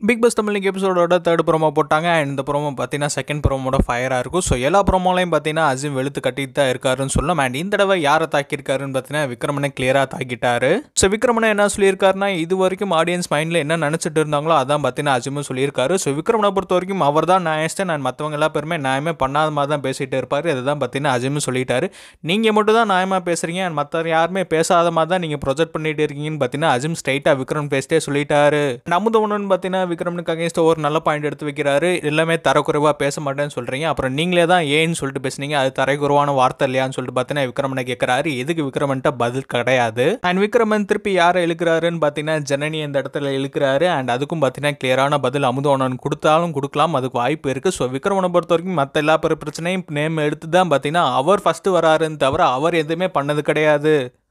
big Boss Tamil எபிசோடோட third promo போட்டாங்க and இந்த ப்ரோமோ பார்த்தீங்கன்னா செகண்ட் ப்ரோமோட ஃபயராக இருக்கும் ஸோ எல்லா ப்ரோமோலையும் பார்த்தீங்கன்னா அஜிம் வெளுத்து கட்டிட்டு தான் இருக்காருன்னு சொல்லலாம் அண்ட் இந்த தடவை யாரை தாக்கியிருக்காருன்னு பார்த்தீங்கன்னா விக்ரமனை கிளியராக தாக்கிட்டாரு ஸோ விக்ரமனை என்ன சொல்லியிருக்காருன்னா இது வரைக்கும் ஆடியன்ஸ் மைண்டில் என்ன நினச்சிட்டு இருந்தாங்களோ அதான் பார்த்தீங்கன்னா அஜிமும் சொல்லியிருக்காரு ஸோ விக்ரமனை பொறுத்த வரைக்கும் அவர் தான் நியாயஸ்டன் நான் மற்றவங்க எல்லா பேருமே நியாயமே பண்ணாத மாதிரி தான் பேசிகிட்டு இருப்பார் இதுதான் பார்த்தீங்கன்னா அஜிமும் சொல்லிட்டாரு நீங்கள் மட்டும் தான் நியாயமாக பேசுகிறீங்க அண்ட் மற்ற யாருமே பேசாத மாதிரி தான் நீங்கள் ப்ரொஜெக்ட் பண்ணிட்டு இருக்கீங்கன்னு பார்த்தீங்கன்னா அஜிம் ஸ்ட்ரைட்டாக விக்ரம் பேசிட்டே சொல்லிட்டாரு நமுத ஒன்று பார்த்தீங்கன்னா விக்ரமனுக்கு அகேன்ஸ்ட் ஒரு நல்ல பாயிண்ட் எடுத்து வைக்கிறாரு எல்லாமே தரக்குறைவாக பேச மாட்டேன்னு சொல்கிறீங்க அப்புறம் நீங்களே தான் ஏன்னு சொல்லிட்டு பேசுனீங்க அது தரக்குறைவான வார்த்தை இல்லையான்னு சொல்லிட்டு பார்த்தீங்கன்னா விக்ரமனை கேட்குறாரு எதுக்கு விக்ரமன்ட்ட பதில் கிடையாது அண்ட் விக்ரமன் திருப்பி யாரை இழுக்கிறாருன்னு பார்த்தீங்கன்னா ஜனனி அந்த இடத்துல இழுக்கிறாரு அண்ட் அதுக்கும் பார்த்தீங்கன்னா கிளியரான பதில் அமுதவனன் கொடுத்தாலும் கொடுக்கலாம் அதுக்கு வாய்ப்பு இருக்குது ஸோ விக்ரமனை பொறுத்த வரைக்கும் மற்ற எல்லா பிற பிரச்சனையும் நேம் எடுத்து தான் பார்த்தீங்கன்னா அவர் ஃபஸ்ட்டு வராருன்னு தவிர அவர் எதுவுமே பண்ணது கிடையாது